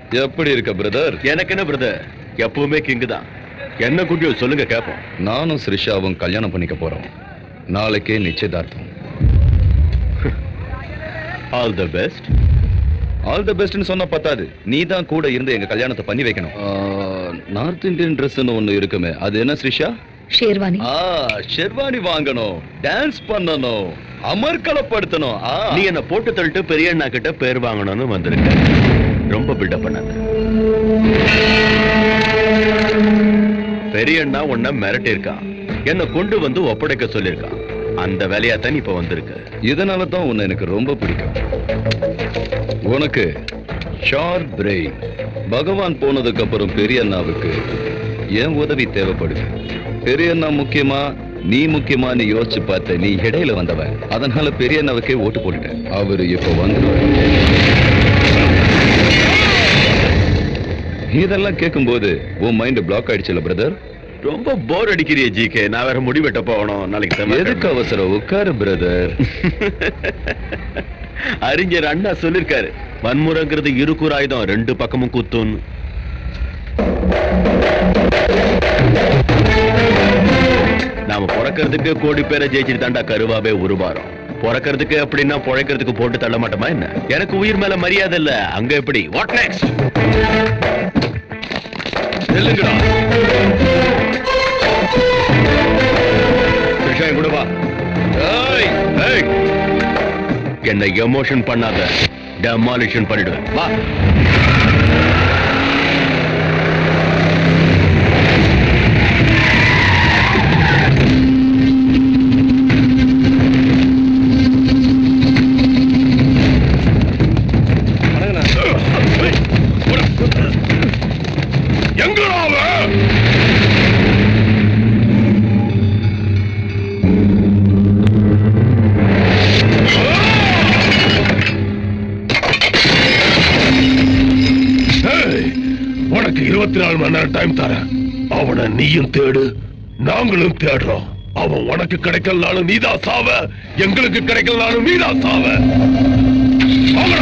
எப்படி இருக்க பிரதர் எனக்கு என்ன பிரதர் எப்பவுமே கிங்கு தான் என்ன குட்டியோ சொல்லுங்க கேட்போம் நானும் ஸ்ரிஷாவும் கல்யாணம் பண்ணிக்க போறோம் நாளைக்கே நிச்சயதார்த்தம் all the best all the பெஸ்ட்னு சொன்னா பத்தாது நீ தான் கூட இருந்து எங்க கல்யாணத்தை பண்ணி வைக்கணும் நார்த் இந்தியன் ட்ரெஸ்னு ஒண்ணு இருக்குமே அது என்ன ஸ்ரிஷா ஷேர்வானி ஆ ஷெர்வானி வாங்கணும் டான்ஸ் பண்ணணும் அமர்க்கலப்படுத்தணும் ஆ. நீ என்ன போட்டு தள்ளிட்டு பெரிய அண்ணா கிட்ட பேர் வாங்கணும்னு வந்திருக்க ரொம்ப பில்டப் பண்ணாத பெரிய அண்ணா உன்னை மிரட்டி இருக்கான் என்ன கொண்டு வந்து ஒப்படைக்க சொல்லியிருக்கான் அந்த வேலையா தான் இப்ப வந்திருக்க இதனால தான் உன்னை எனக்கு ரொம்ப பிடிக்கும் உனக்கு ஷார்ப் பிரெயின் பகவான் போனதுக்கு அப்புறம் பெரிய அண்ணாவுக்கு என் உதவி தேவைப்படுது பெரிய அண்ணா முக்கியமா நீ முக்கியமான்னு யோசிச்சு பார்த்த நீ இடையில வந்தவன் அதனால பெரிய அண்ணாவுக்கே ஓட்டு போட்டுட்டேன் அவரு இப்ப வந்துருவாரு இதெல்லாம் கேட்கும்போது உன் மைண்ட் பிளாக் ஆயிடுச்சுல பிரதர் ரொம்ப போர் அடிக்கிறிய ஜிகே நான் வேற முடி வெட்ட போகணும் நாளைக்கு எதுக்கு செவ்வாய்க்கிழமை. அவசரம் உட்காரு பிரதர் அறிஞர் அண்ணா சொல்லிருக்காரு வன்முறைங்கிறது இருக்குற ஆயுதம் ரெண்டு பக்கமும் குத்துன்னு நாம பிறக்கிறதுக்கு கோடி பேரை ஜெயிச்சுட்டு தாண்டா கருவாவே உருவாரோம் பிறக்கிறதுக்கு அப்படின்னா பிழைக்கிறதுக்கு போட்டு தள்ள மாட்டோமா என்ன எனக்கு உயிர் மேல மரியாதை இல்ல அங்க எப்படி வாட் நெக்ஸ்ட் நெல்லுங்கடா கிருஷ்ணா கூட வா ஏய் ஏய் என்னை எமோஷன் பண்ணாத டெமாலிஷன் பண்ணிடுவேன் வா எங்கடா அவன் ஏய், உனக்கு இருபத்தி நாலு மணி நேரம் டைம் தரேன் அவனை நீயும் தேடு நாங்களும் தேடுறோம் அவன் உனக்கு கிடைக்கலனாலும் நீதான் சாவ எங்களுக்கு கிடைக்கலனாலும் நீதான் சாவ வாங்கடா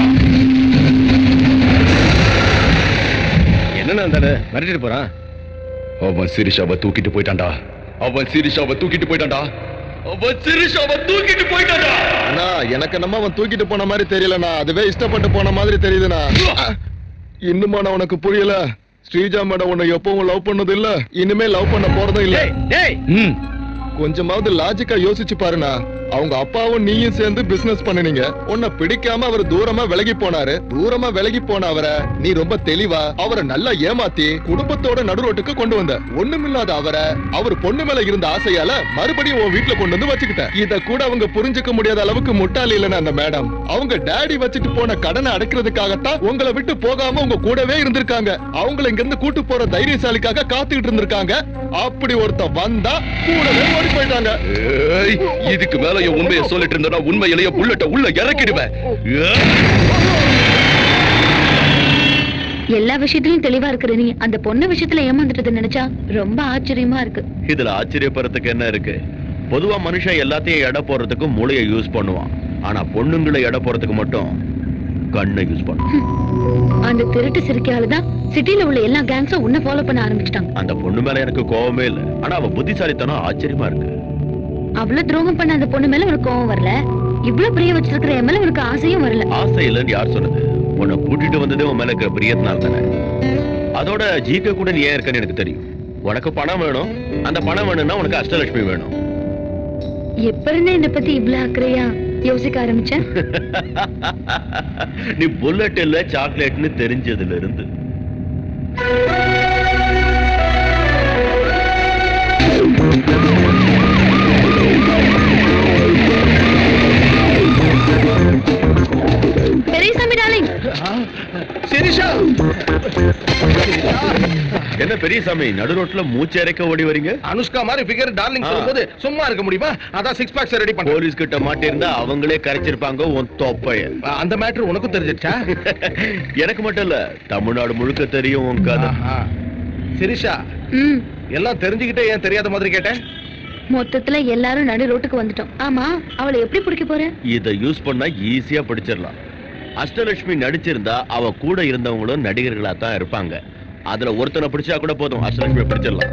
என்ன தானே மிரட்டிட்டு போறான் அவன் சிரிஷாவை தூக்கிட்டு போயிட்டான்டா அவன் சிரிஷாவை தூக்கிட்டு போயிட்டான்டா அவன் சிரிஷாவை தூக்கிட்டு போயிட்டான்டா அண்ணா எனக்கு நம்ம அவன் தூக்கிட்டு போன மாதிரி தெரியலண்ணா அதுவே இஷ்டப்பட்டு போன மாதிரி தெரியுதுண்ணா இன்னுமா நான் உனக்கு புரியல ஸ்ரீஜா மேடம் உன்னை எப்பவும் லவ் பண்ணது இல்ல இனிமே லவ் பண்ண போறதும் இல்ல ம் கொஞ்சமாவது லாஜிக்கா யோசிச்சு பாருண்ணா அவங்க அப்பாவும் நீயும் சேர்ந்து பிசினஸ் பண்ணுனீங்க உன்னை பிடிக்காம அவர் தூரமா விலகி போனாரு தூரமா விலகி போன அவரை நீ ரொம்ப தெளிவா அவரை நல்லா ஏமாத்தி குடும்பத்தோட நடுரோட்டுக்கு கொண்டு வந்த ஒண்ணுமில்லாத அவரை அவர் பொண்ணு மேல இருந்த ஆசையால மறுபடியும் உன் வீட்டுல கொண்டு வந்து வச்சுக்கிட்ட இத கூட அவங்க புரிஞ்சுக்க முடியாத அளவுக்கு முட்டாள் இல்லைன்னு அந்த மேடம் அவங்க டாடி வச்சுட்டு போன கடனை அடைக்கிறதுக்காகத்தான் உங்களை விட்டு போகாம உங்க கூடவே இருந்திருக்காங்க அவங்கள இங்க இருந்து கூட்டு போற தைரியசாலிக்காக காத்துக்கிட்டு இருந்திருக்காங்க அப்படி ஒருத்த வந்தா கூடவே ஓடி போயிட்டாங்க ஏய், இதுக்கு மேல என் உண்மையை சொல்லிட்டு இருந்தா உண்மையிலேயே புல்லட்ட உள்ள இறக்கிடுவேன் ஏய். எல்லா விஷயத்திலயும் தெளிவா இருக்கிற நீ அந்த பொண்ணு விஷயத்துல ஏமாந்துட்டது நினைச்சா ரொம்ப ஆச்சரியமா இருக்கு இதுல ஆச்சரியப்படுறதுக்கு என்ன இருக்கு பொதுவா மனுஷன் எல்லாத்தையும் எடை போடுறதுக்கு மூளையை யூஸ் பண்ணுவான் ஆனா பொண்ணுங்களை எடை போடுறதுக்கு மட்டும் கண்ணை யூஸ் பண்ணுவான் அந்த திருட்டு சிரிக்கையாலதான் சிட்டில உள்ள எல்லா கேங்ஸும் உன்னை ஃபாலோ பண்ண ஆரம்பிச்சிட்டாங்க அந்த பொண்ணு மேல எனக்கு கோவமே இல்ல ஆனா அவ புத்திசாலித்தனம் ஆச்சரியமா இருக்கு அவ்வளவு துரோகம் பண்ண அந்த பொண்ணு மேல உனக்கு கோவம் வரல இவ்வளவு பிரிய வச்சிருக்கிற என் மேல உனக்கு ஆசையும் வரல ஆசை இல்லைன்னு யார் சொன்னது உன்னை கூட்டிட்டு வந்ததே உன் மேல இருக்கிற பிரியத்தினால தானே அதோட ஜிகே கூட நீ ஏன் இருக்கன்னு எனக்கு தெரியும் உனக்கு பணம் வேணும் அந்த பணம் வேணும்னா உனக்கு அஷ்டலட்சுமி வேணும் எப்ப இருந்து என்னை பத்தி இவ்வளவு அக்கறையா யோசிக்க ஆரம்பிச்சேன் நீ புல்லட் இல்ல சாக்லேட்னு தெரிஞ்சதுல இருந்து பெரியசாமி டார்லிங் சிரிஷா என்ன பெரியசாமி நடு ரோட்ல மூச்சு இறைக்க ஓடி வரீங்க அனுஷ்கா மாதிரி ஃபிகர் டார்லிங் ஆ. சொல்லும்போது சும்மா இருக்க முடியுமா அதான் சிக்ஸ் பேக்ஸ் ரெடி பண்ண போலீஸ் கிட்ட மாட்டிருந்தா அவங்களே கரைச்சிருப்பாங்க உன் தொப்பைய அந்த மேட்டர் உனக்கும் தெரிஞ்சிருச்சா எனக்கு மட்டும் இல்ல தமிழ்நாடு முழுக்க தெரியும் உன் கதை ஆஹா. சிரிஷா ம் எல்லாம் தெரிஞ்சுக்கிட்டே ஏன் தெரியாத மாதிரி கேட்டேன் மொத்தத்துல எல்லாரும் நடு ரோட்டுக்கு வந்துட்டோம் ஆமா அவளை எப்படி பிடிக்க போற இதை யூஸ் பண்ணா ஈஸியா பிடிச்சிடலாம் அஷ்டலட்சுமி நடிச்சிருந்தா அவ கூட இருந்தவங்களும் நடிகர்களா தான் இருப்பாங்க அதுல ஒருத்தனை பிடிச்சா கூட போதும் அஷ்டலட்சுமி பிடிச்சிடலாம்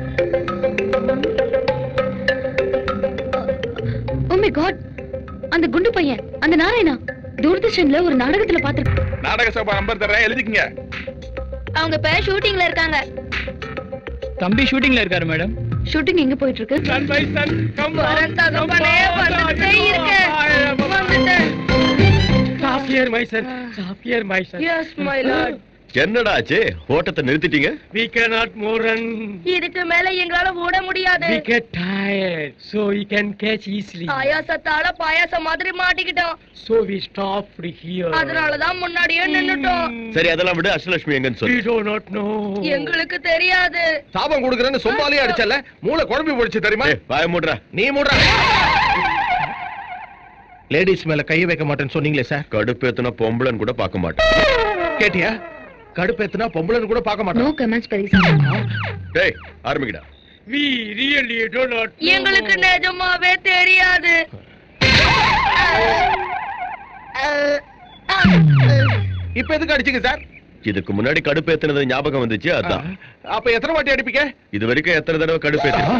ஓ மை காட் அந்த குண்டு பையன் அந்த நாராயணா தூர்தர்ஷன்ல ஒரு நாடகத்துல பாத்திருக்கேன் நாடக சபா நம்பர் தரேன் எழுதிக்கங்க அவங்க இப்ப ஷூட்டிங்ல இருக்காங்க தம்பி ஷூட்டிங்ல இருக்காரு மேடம் ஷூட்டிங் எங்க போயிட்டு இருக்கு சன் பை சன் கம் வரேன் தகப்பனே, வந்துட்டே இருக்கேன். வந்துட்டேன். Software my son software my son Yes, my lord. என்னடா ஆச்சு ஓட்டத்தை நிறுத்திட்டீங்க we cannot more run இதுக்கு மேல எங்களால ஓட முடியாது we get tired so we can catch easily ஆயாசத்தால பாயாசம் மாதிரி மாட்டிக்கிட்டோம் so we stopped here அதனாலதான் முன்னாடியே நின்னுட்டோம் சரி அதெல்லாம் விட அஷ்டலட்சுமி எங்கன்னு we சொல்லு do not know எங்களுக்கு தெரியாது சாபம் கொடுக்கறேன்னு சொம்பாலே அடிச்சல மூளை குழம்பி போயிடுச்சு தெரியுமா ஏய், வாய மூடுறா நீ மூடுற லேடிஸ் மேல கை வைக்க மாட்டேன்னு சொன்னீங்களே சார் கடுப்பேத்துனா பொம்பளைன்னு கூட பார்க்க மாட்டேன் கேட்டியா கடுப்பேத்துனா பொம்பளைன்னு கூட பார்க்க நோ மாட்டோம் கமெண்ட்ஸ் பெரியசாமி டேய் ஆரம்பிக்கடா we really do not know. எங்களுக்கு நிஜமாவே தெரியாது இப்ப எதுக்கு அடிச்சீங்க சார் இதுக்கு முன்னாடி கடுப்பேத்துனது ஞாபகம் வந்துச்சு அதான் அப்ப எத்தனை வாட்டி அடிப்பீங்க இது வரைக்கும் எத்தனை தடவை கடுப்பேத்து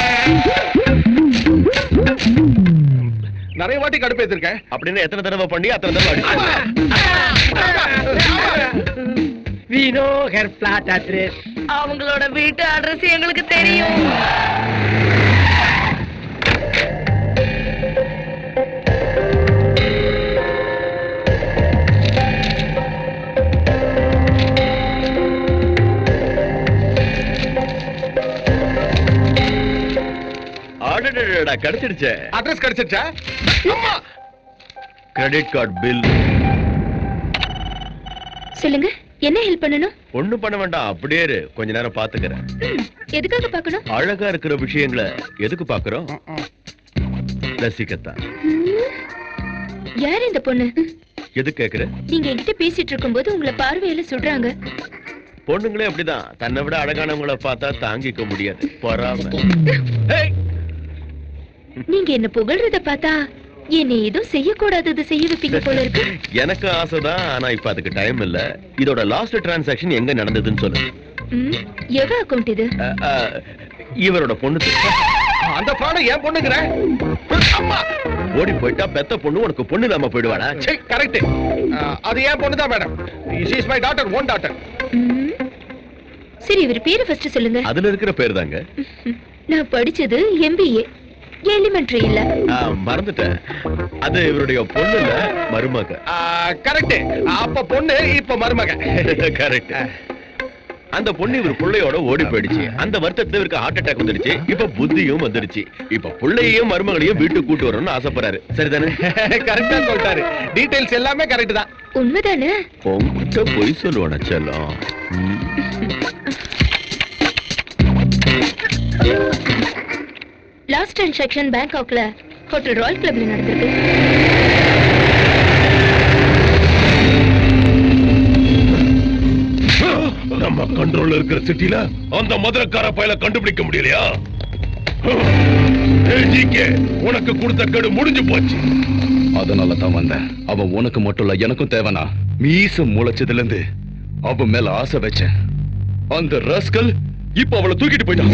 நிறைய வாட்டி கடுப்பேத்திருக்கேன் அப்படின்னு எத்தனை தடவை பண்ணி அத்தனை தடவை அடிச்சு we know her flat address அவங்களோட வீட்டு அட்ரஸ் எங்களுக்கு தெரியும் அடடடடா கிடைச்சிடுச்சே அட்ரஸ் கிடைச்சிருச்சா அம்மா கிரெடிட் கார்டு பில் சொல்லுங்க என்ன ஹெல்ப் பண்ணணும் ஒண்ணும் பண்ண வேண்டாம் அப்படியே இரு கொஞ்ச நேரம் பாத்துக்கிறேன் ம், எதுக்காக பார்க்கணும் அழகா இருக்கிற விஷயங்களை எதுக்கு பாக்குறோம் ரசிக்கத்தான் ம், யார் இந்த பொண்ணு ம், எது கேக்குற நீங்க என்கிட்ட பேசிட்டு இருக்கும்போது உங்களை பார்வையில சுடுறாங்க பொண்ணுங்களே அப்படிதான் தன்னை விட அழகானவங்கள பார்த்தா தாங்கிக்க முடியாது பொறாம ஏய், நீங்க என்ன புகழ்றத பார்த்தா என்னை எதுவும் செய்யக்கூடாதது செய்ய வைப்பீங்க போல இருக்கு எனக்கு ஆசைதான் ஆனா இப்ப அதுக்கு டைம் இல்ல இதோட லாஸ்ட் டிரான்சாக்ஷன் எங்க நடந்ததுன்னு சொல்லு ம், எவ அக்கௌண்ட் இது அஹ், அஹ், இவரோட பொண்ணு அந்த ப்ராடம் ஏன் பொண்ணுங்கிற அம்மா ஓடி போயிட்டா பெத்த பொண்ணு உனக்கு பொண்ணு இல்லாம போயிடுவாடா சே கரெக்ட் அது ஏன் பொண்ணு தான் madam is my daughter own daughter ம். சரி இவர் பேரு ஃபர்ஸ்ட் சொல்லுங்க அதுல இருக்கிற பேர் தாங்க நான் படிச்சது எம்பிஏ எலிமெண்ட்ரி இல்ல ஆஹ், மறந்துட்டேன் அது இவருடைய பொண்ணு இல்ல மருமக கரெக்ட் அப்ப பொண்ணு இப்ப மருமக கரெக்ட் அந்த பொண்ணு இவர் பிள்ளையோட ஓடி போயிடுச்சு அந்த வருத்தத்துல இவருக்கு ஹார்ட் அட்டாக் வந்துடுச்சு இப்ப புத்தியும் வந்துடுச்சு இப்ப பிள்ளையையும் மருமகளையும் வீட்டுக்கு கூட்டு வரணும்னு ஆசைப்படுறாரு சரிதானே கரெக்டா சொல்லிட்டாரு டீடைல்ஸ் எல்லாமே கரெக்ட் தான் உண்மைதானே உங்ககிட்ட பொய் சொல்லுவான செல்லம் ம். லாஸ்ட் டிரான்சாக்ஷன் பேங்காக்ல ஹோட்டல் ராயல் கிளப்ல நடந்திருக்கு நம்ம கண்ட்ரோல்ல இருக்கிற சிட்டில அந்த மதுரக்கார பயல கண்டுபிடிக்க முடியலையா ஏய், GK, உனக்கு கொடுத்த கெடு முடிஞ்சு போச்சு அதனால தான் வந்தேன் அவன் உனக்கு மட்டும் இல்ல எனக்கும் தேவனா மீச முளைச்சதுல இருந்து அவன் மேல ஆசை வச்சேன் அந்த ரஸ்கல் இப்ப அவளை தூக்கிட்டு போயிட்டான்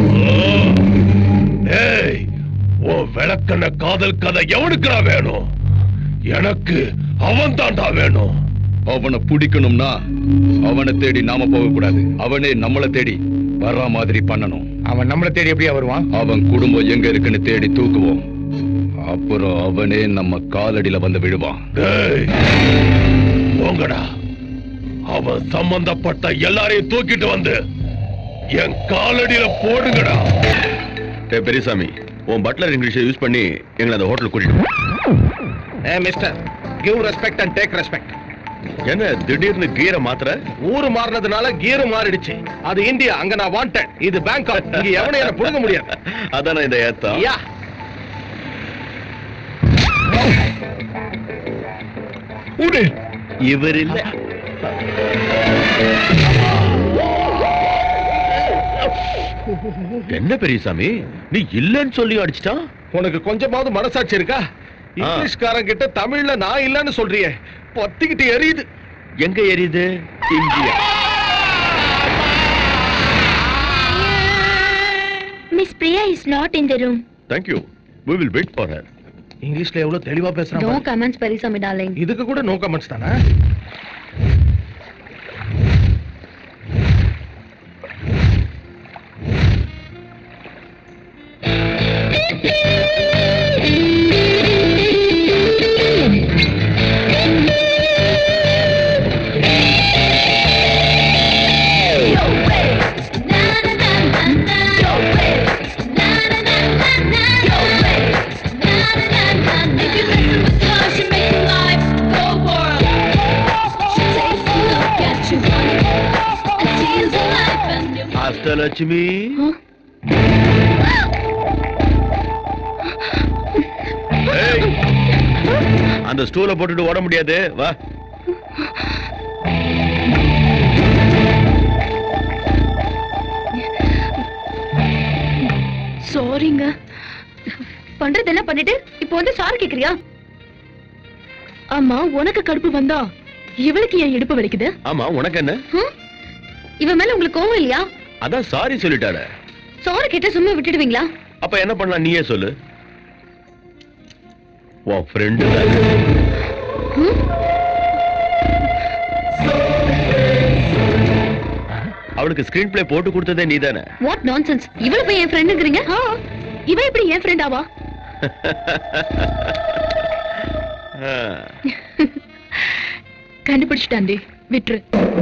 ஏய் உன் விளக்கண்ண காதல் கதை எவனுக்குடா வேணும் எனக்கு அவன் தாண்டா வேணும் அவனை பிடிக்கணும்னா அவனை தேடி நாம போக கூடாது அவனே நம்மள தேடி வர்ற மாதிரி பண்ணணும் அவன் நம்மள தேடி எப்படியா வருவான் அவன் குடும்பம் எங்க இருக்குன்னு தேடி தூக்குவோம் அப்புறம் அவனே நம்ம காலடியில வந்து விழுவான் டேய் போங்கடா அவன் சம்பந்தப்பட்ட எல்லாரையும் தூக்கிட்டு வந்து என் காலடியில போடுங்கடா டேய் பெரியசாமி உன் பட்லர் இங்கிலீஷை யூஸ் பண்ணி எங்களை அந்த ஹோட்டலுக்கு கூட்டிட்டு போ. ஏ mister give respect and take respect என்ன திடீர்னு கீரை மாத்திர ஊரு மாறினதுனால கீரு மாறிடுச்சு அது இந்தியா அங்க நான் வாண்டட் இது பேங்காக் இங்க எவனையும் என்ன புடுங்க முடியாது அதானே இந்த ஏத்தம் யா இவர் இல்ல என்ன பெரியசாமி நீ இல்லன்னு சொல்லி அடிச்சிட்டான் உனக்கு கொஞ்சமாவது மனசாட்சி இருக்கா இங்கிலீஷ்காரன் கிட்ட தமிழ்ல நான் இல்லன்னு சொல்றியே பத்திக்கிட்டு எரியுது எங்க எரியுது India miss Priya is not in the room thank you we will wait for her இங்கிலீஷ்ல எவ்வளவு தெளிவா பேசுறான் நோ பாரு. கமெண்ட்ஸ் பெரிசாமி டார்லிங் இதுக்கு கூட நோ கமெண்ட்ஸ் தானா அஷ்டலட்சுமி ஏய், அந்த ஸ்டூல போட்டுட்டு ஓட முடியாது வா சாரிங்க பண்றது என்ன பண்ணிட்டு இப்போ வந்து சாரி கேக்குறியா ஆமா உனக்கு கடுப்பு வந்தா இவளுக்கு என் இடுப்பு வலிக்குது ஆமா உனக்கு என்ன இவன் மேல உங்களுக்கு கோவம் இல்லையா அதான் சாரி சொல்லிட்டாட சாரி கேட்ட சும்மா விட்டுடுவீங்களா அப்ப என்ன பண்ணலாம் நீயே சொல்லு உன் ஃப்ரெண்டு அவளுக்கு ஸ்கிரீன் பிளே போட்டு கொடுத்ததே நீதானே வாட் நான்சென்ஸ் இவளு போய் என் ஃப்ரெண்டுங்கிறீங்க இவ எப்படி என் ஃப்ரெண்ட் ஆவா ஆ. கண்டுபிடிச்சிட்டாண்டி விட்டுரு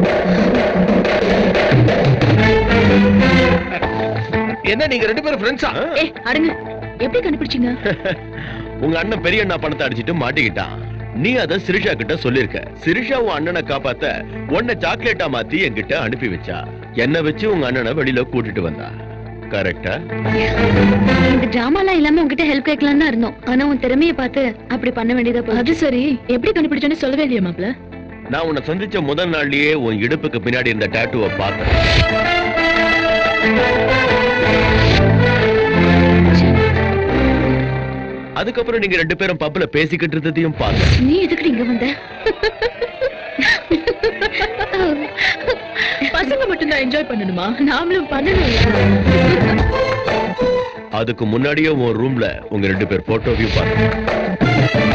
என்ன நீங்க ரெண்டு பேரும் ஃப்ரெண்ட்ஸா ஆ. ஏ அடங்க எப்படி கண்டுபிடிச்சீங்க உங்க அண்ணன் பெரிய அண்ணா பணத்தை அடிச்சிட்டு மாட்டிக்கிட்டான் நீ அத சிரிஷா கிட்ட சொல்லிருக்க சிரிஷா உன் அண்ணனை காப்பாத்த உன்னை சாக்லேட்டா மாத்தி என்கிட்ட அனுப்பி வச்சா என்ன வச்சு உங்க அண்ணனை வெளியில கூட்டிட்டு வந்தா கரெக்டா இந்த டிராமாலாம் இல்லாம உன்கிட்ட ஹெல்ப் கேட்கலாம்னு தான் இருந்தோம் ஆனா உன் திறமைய பார்த்து அப்படி பண்ண வேண்டியதா போச்சு அது சரி எப்படி கண்டுபிடிச்சேன்னு சொல்லவே இல்லையா மாப்ள நான் உன்னை சந்திச்ச முதல் நாள்லயே உன் இடுப்புக்கு பின்னாடி இருந்த டாட்டூவை பார்த்தேன் அதுக்கப்புறம் நீங்க ரெண்டு பேரும் பப்ல பேசிக்கிட்டு இருந்ததையும் பார்த்தேன் நீ எதுக்கு இங்க வந்த பசங்க மட்டும் தான் என்ஜாய் பண்ணணுமா நாமளும் பண்ணணும் அதுக்கு முன்னாடியே உன் ரூம்ல உங்க ரெண்டு பேர் போட்டோவையும் பார்த்தேன்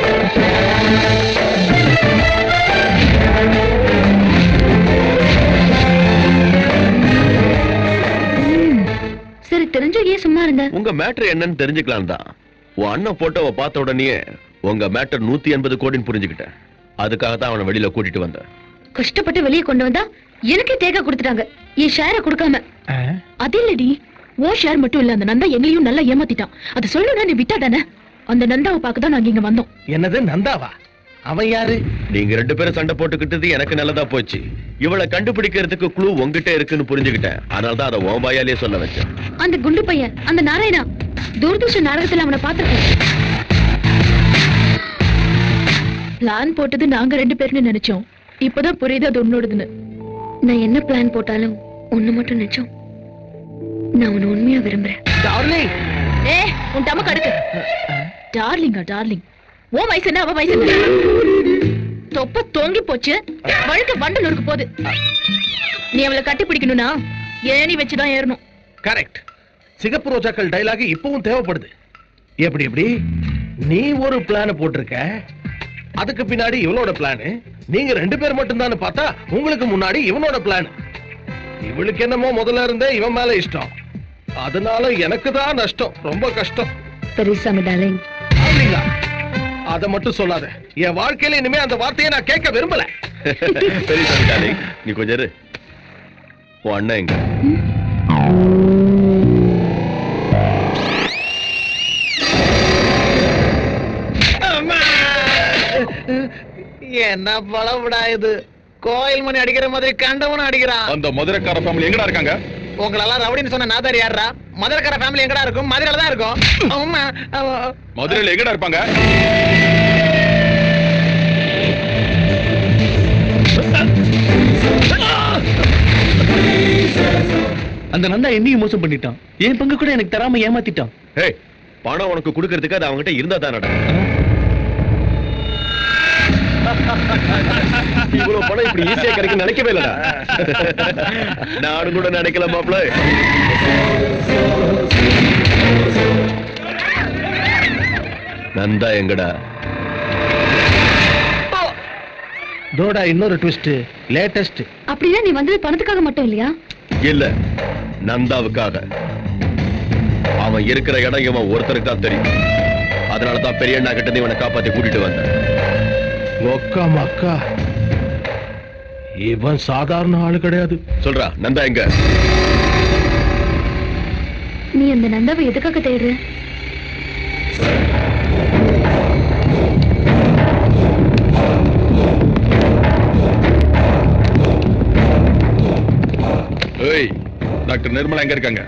சரி தெரிஞ்சு ஏன் சும்மா இருந்த உங்க மேட்டர் என்னன்னு தெரிஞ்சுக்கலாம் தான் உன் அண்ணன் போட்டோவை பார்த்த உடனே உங்க மேட்டர் நூத்தி எண்பது கோடின்னு புரிஞ்சுக்கிட்டேன் அதுக்காக தான் அவனை வெளியில கூட்டிட்டு வந்தேன் கஷ்டப்பட்டு வெளியே கொண்டு வந்தா எனக்கே தேக்க கொடுத்துட்டாங்க என் ஷேரை கொடுக்காம அது இல்லடி ஓ ஷேர் மட்டும் இல்ல அந்த நந்தா எங்களையும் நல்லா ஏமாத்திட்டான் அது சொல்லணும்னா நீ விட்டா தானே அந்த நந்தாவை பார்க்க தான் நாங்க இங்க வந்தோம் என்னது நந்தாவா அவன் யாரு நீங்க ரெண்டு பேரும் சண்டை போட்டுக்கிட்டது எனக்கு நல்லதா போச்சு இவளை கண்டுபிடிக்கிறதுக்கு க்ளூ உங்ககிட்ட இருக்குன்னு புரிஞ்சுக்கிட்டேன் அதனால தான் அதை உன் வாயாலே சொல்ல வச்சேன் அந்த குண்டு பையன் அந்த நாராயணா தூர்தர்ஷன் நாடகத்துல அவனை பார்த்திருக்கேன் பிளான் போட்டது நாங்க ரெண்டு பேரும் நினைச்சோம் இப்பதான் புரியுது அது உன்னோடதுன்னு நான் என்ன பிளான் போட்டாலும் ஒண்ணு மட்டும் நினைச்சோம் நான் உன்னை உண்மையா விரும்புறேன் டார்லிங் ஏ உன் டமக்கு அடுக்கு டார்லிங்கா டார்லிங் ஓ வயசு என்ன அவ வயசு என்ன தொப்ப தொங்கி போச்சு வழுக்க வண்டலூருக்கு போகுது நீ அவளை கட்டி பிடிக்கணும்னா ஏணி வச்சுதான் ஏறணும் கரெக்ட் சிகப்பு ரோஜாக்கள் டைலாக் இப்பவும் தேவைப்படுது எப்படி எப்படி நீ ஒரு பிளான் போட்டிருக்க அதுக்கு பின்னாடி இவனோட பிளான் நீங்க ரெண்டு பேர் மட்டும் பார்த்தா உங்களுக்கு முன்னாடி இவனோட பிளான் இவளுக்கு என்னமோ முதல்ல இருந்தே இவன் மேல இஷ்டம் அதனால எனக்கு தான் நஷ்டம் ரொம்ப கஷ்டம் பெரியசாமி டார்லிங் அப்படிங்களா அத மட்டும் சொல்லாத என் வாழ்க்கையில இனிமே அந்த வார்த்தையை நான் கேட்க விரும்பல சரி சரி டார்லிங் நீ கொஞ்சம் இரு. உன் அண்ணன் எங்க என்ன பழவிடா இது கோயில் மணி அடிக்கிற மாதிரி கண்டவனும் அடிக்கிறான் அந்த மதுரைக்கார ஃபேமிலி எங்கடா இருக்காங்க உங்களெல்லாம் ரவுடின்னு சொன்ன நாதாரி யாரா மதுரைக்கார ஃபேமிலி எங்கடா இருக்கும் மதுரையில தான் இருக்கும் ஆமா அவ- மதுரையில எங்கடா இருப்பாங்க அந்த நந்தா என்னையும் மோசம் பண்ணிட்டான் என் பங்கு கூட எனக்கு தராம ஏமாத்திட்டான் ஏய் பணம் உனக்கு கொடுக்கறதுக்கு அது அவங்ககிட்ட இருந்தா தானடா இவ்வளவு பணம் இப்படி ஈஸியா கிடைக்கும் நினைக்கவே இல்லடா நானும் கூட நினைக்கல மாப்ள நந்தா எங்கடா தோடா இன்னொரு ட்விஸ்ட் லேட்டஸ்ட் அப்படின்னா நீ வந்தது பணத்துக்காக மட்டும் இல்லையா இல்ல நந்தாவுக்காக அவன் இருக்கிற இடம் இவன் ஒருத்தருக்கு தான் தெரியும் அதனாலதான் பெரிய அண்ணா கிட்ட இருந்து இவனை காப்பாத்தி கூட்டிட்டு வந்தேன் ஒக்கா மக்கா இவன் சாதாரண ஆளு கிடையாது சொல்றா நந்தா எங்க நீ அந்த நந்தாவை எதுக்காக தேடுற ஏய் டாக்டர் நிர்மலா எங்க இருக்காங்க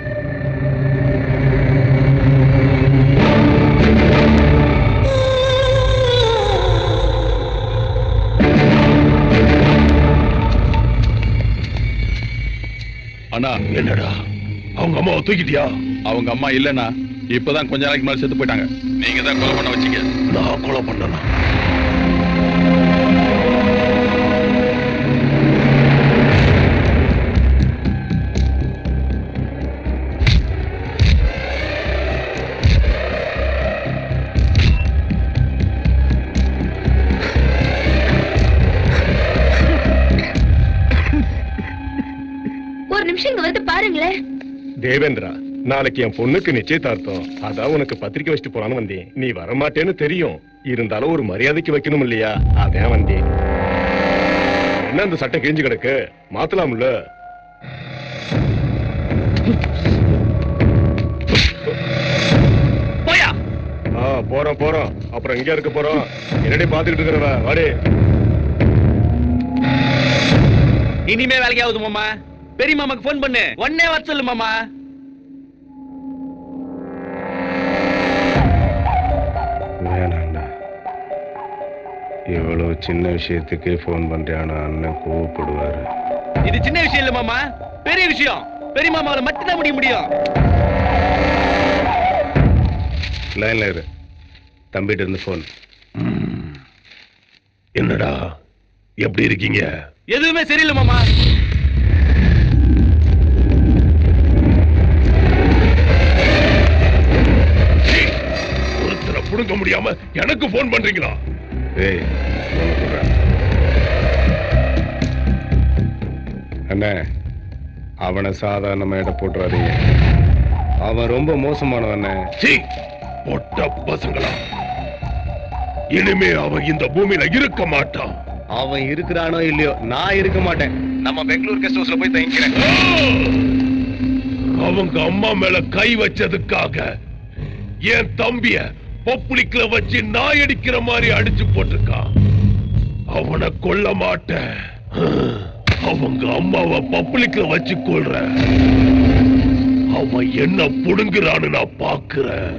அண்ணா என்னடா அவங்க அம்மாவை தூக்கிட்டியா அவங்க அம்மா இல்லனா இப்பதான் கொஞ்ச நாளைக்கு முன்னாடி செத்து போயிட்டாங்க நீங்க தான் கொலை பண்ண வச்சீங்க நான் கொலை பண்ணனா ஒரு நிமிஷம் இங்க வந்து பாருங்களேன் தேவேந்திரா நாளைக்கு என் பொண்ணுக்கு நிச்சயதார்த்தம் அதான் உனக்கு பத்திரிக்கை வச்சுட்டு போலான்னு வந்தேன் நீ வரமாட்டேன்னு தெரியும் இருந்தாலும் ஒரு மரியாதைக்கு வைக்கணும் இல்லையா அதான் வந்தேன் என்ன அந்த சட்டை கிழிஞ்சு கிடக்கு மாத்தலாம்ல போயா ஆ போறோம் போறோம் அப்புறம் எங்க இருக்க போறோம் என்னடி பாத்துக்கிட்டு இருக்கிறவ வாடி இனிமே வேலைக்கு ஆகுது மாமா பெரிய மாமாக்கு ஃபோன் பண்ணு உடனே வர சொல்லு மாமா வேணாண்டா இவ்வளவு சின்ன விஷயத்துக்கே ஃபோன் பண்றியான அண்ணன் கோவப்படுவாரு இது சின்ன விஷயம் இல்ல மாமா பெரிய விஷயம் பெரிய மாமாவில மட்டும்தான் முடிய முடியும் லைன்ல இரு தம்பிட்டு இருந்து ஃபோன் என்னடா எப்படி இருக்கீங்க எதுவுமே சரியில்லை மாமா ஒருத்தரை புடுங்க முடியாம எனக்கு போன் பண்றீங்களா ஏய் phone கொடுறா. அண்ணே அவனை சாதாரணமா எடை போட்டுறாதீங்க அவன் ரொம்ப மோசமானவன் அண்ணே சீ பொட்ட பசங்களா இனிமே அவன் இந்த பூமியில இருக்க மாட்டான் அவன் இருக்கிறானோ இல்லையோ நான் இருக்க மாட்டேன் நம்ம பெங்களூர் கெஸ்ட் ஹவுஸ்ல போய் தங்கிக்கிறேன் அவங்க அம்மா மேல கை வச்சதுக்காக என் தம்பிய பப்ளிக்ல வச்சு நாய் அடிக்கிற மாதிரி அடிச்சு போட்டிருக்கான் அவனை கொல்ல மாட்டேன் அவங்க அம்மாவை பப்ளிக்ல வச்சு கொள்ற அவன் என்ன புடுங்குறான்னு நான் பாக்குறேன்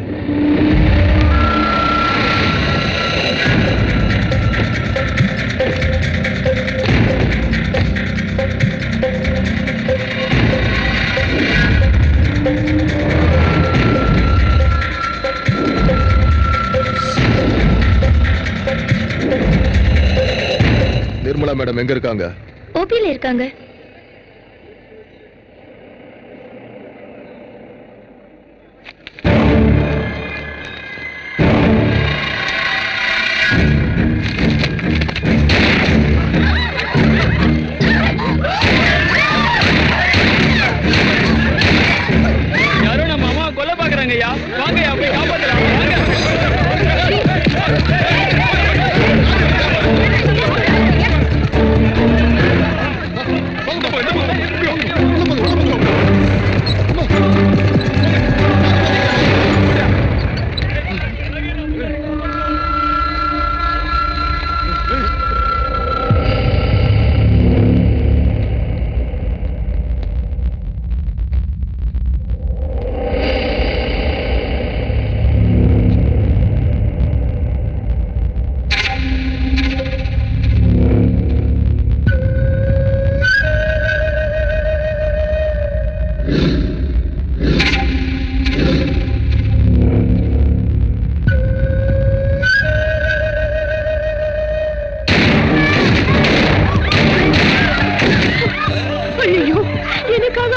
நிர்மலா மேடம் எங்க இருக்காங்க ஓபியில இருக்காங்க யாரோ நம்ம அம்மா கொல்ல பாக்குறாங்க ஐயா வாங்க ஐயா போய் காப்பாத்தலாம் வாங்க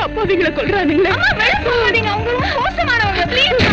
அப்பாவிங்களை கொல்றானுங்களே அம்மா வெளிய போகாதீங்க அவங்க ரொம்ப மோசமானவங்க ப்ளீஸ்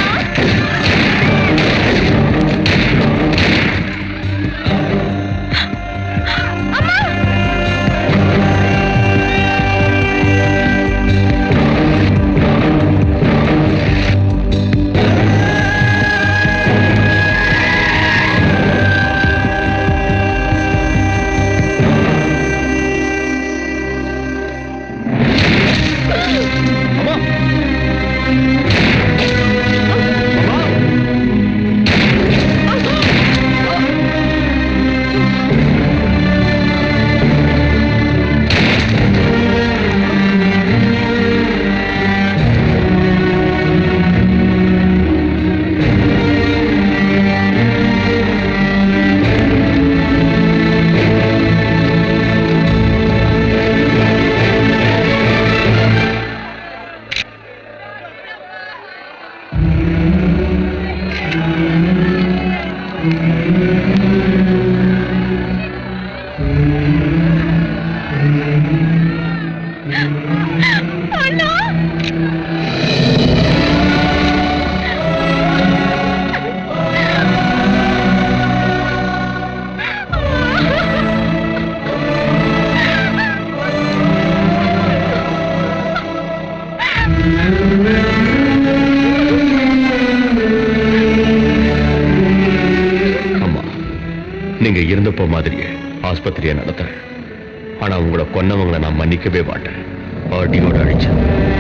அம்மா நீங்க இருந்தப்போ மாதிரியே ஆஸ்பத்திரியை நடத்துறேன் ஆனா உங்களை கொன்னவங்களை நான் மன்னிக்கவே மாட்டேன் பாட்டியோட அழிச்சேன்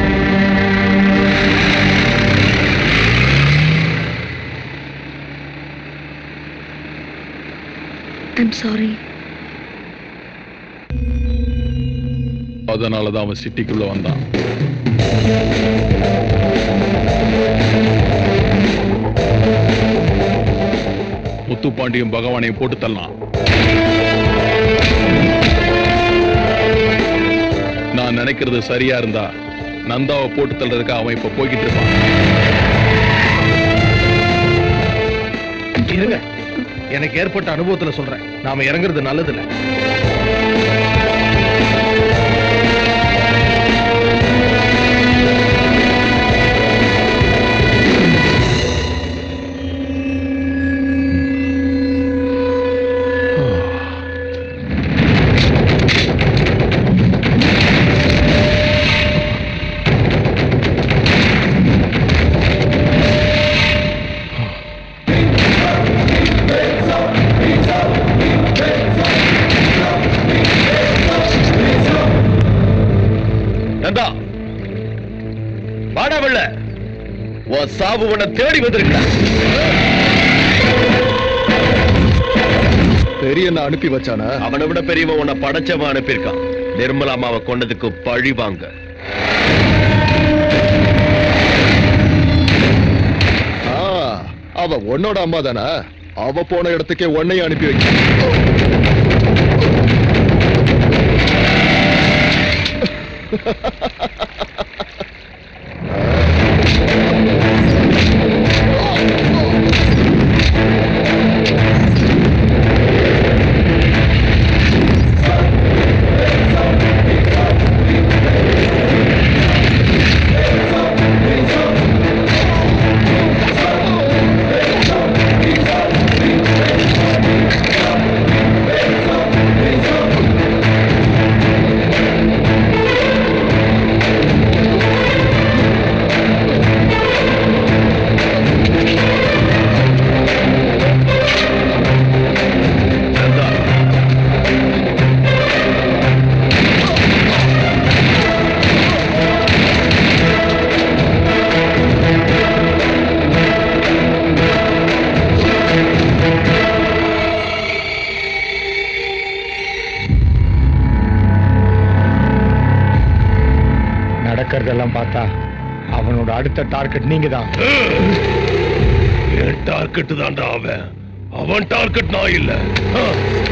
ஐம் சாரி அதனாலதான் அவன் சிட்டிக்குள்ள வந்தான் முத்துப்பாண்டியும் பகவானையும் போட்டு தள்ளலாம் நான் நினைக்கிறது சரியா இருந்தா நந்தாவை போட்டு தள்ளுறதுக்கு அவன் இப்ப போய்கிட்டு இருப்பான் இருங்க எனக்கு ஏற்பட்ட அனுபவத்துல சொல்றேன் நாம இறங்குறது நல்லது இல்ல நந்தா வாடா வெள்ள உன் சாவு உன்னை தேடி வந்திருக்கா பெரியண்ணா அனுப்பி வச்சானா அவனை விட பெரியவன் உன்னை படைச்சவன் அனுப்பியிருக்கான் நிர்மலா அம்மாவை கொண்டதுக்கு பழி வாங்க ஆ, அவ உன்னோட அம்மா தானே அவ போன இடத்துக்கே உன்னையும் அனுப்பி வைக்க நடக்கிறதெல்லாம் பார்த்தா அவனோட அடுத்த டார்கெட் நீங்க தான் என் டார்கெட் தான்டா அவன் அவன் டார்கெட் நான் இல்ல ஆ.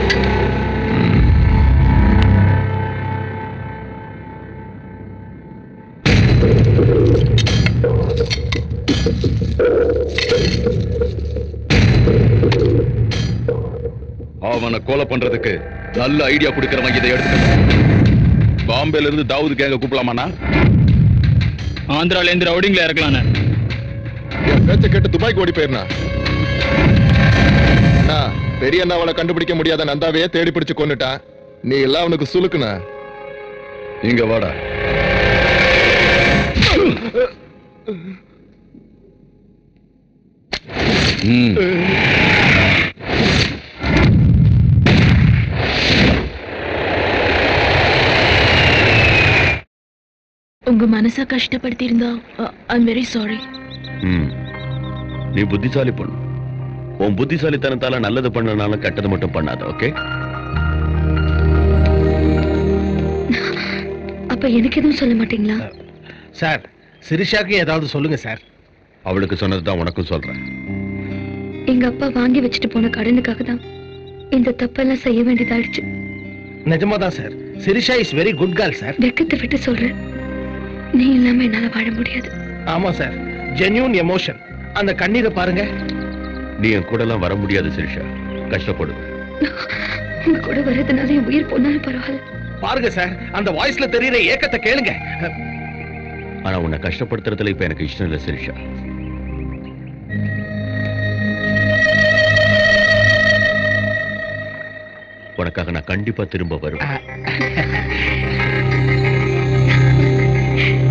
அவனை கொலை பண்றதுக்கு நல்ல ஐடியா கொடுக்கறவன் இதை எடுத்து பாம்பேல இருந்து தாவூது கேங்க கூப்பிடலாமாண்ணா ஆந்திரால இருந்து ரவுடிங்ல இறக்கலான்னு என் பேச்ச கேட்டு துபாய்க்கு ஓடி போயிருந்தா அண்ணா பெரிய அண்ணா அவளை கண்டுபிடிக்க முடியாத நந்தாவையே தேடி பிடிச்சு கொண்டுட்டான் நீ எல்லாம் அவனுக்கு சுலுக்குன இங்க வாடா ம். உங்க மனச கஷ்டப்படுத்தி இருந்தா ஐம் வெரி சாரி ம். நீ புத்திசாலி பொண்ணு உன் புத்திசாலித்தனத்தால நல்லது பண்ணனாலும் கெட்டது மட்டும் பண்ணாத ஓகே அப்ப எனக்கு எதுவும் சொல்ல மாட்டீங்களா சார் சிரிஷாக்கு ஏதாவது சொல்லுங்க சார் அவளுக்கு சொன்னதுதான் உனக்கும் சொல்றேன் எங்க அப்பா வாங்கி வச்சுட்டு போன கடனுக்காக தான் இந்த தப்பெல்லாம் செய்ய வேண்டியதாயிடுச்சு நிஜமா தான் sir Sirisha is very good girl sir வெக்கத்தை விட்டு சொல்றேன் நீ இல்லாம என்னால வாழ முடியாது ஆமா சார் ஜென்யூன் எமோஷன் அந்த கண்ணீரை பாருங்க நீ என் கூட எல்லாம் வர முடியாது சிரிஷா கஷ்டப்படுவேன் உங்க கூட வர்றதுனால என் உயிர் போனாலும் பரவாயில்ல பாருங்க சார் அந்த வாய்ஸ்ல தெரியுற ஏக்கத்தை கேளுங்க ஆனா உன்னை கஷ்டப்படுத்துறதுல இப்ப எனக்கு இஷ்டம் இல்லை சிரிஷா உனக்காக நான் கண்டிப்பா திரும்ப வருவேன்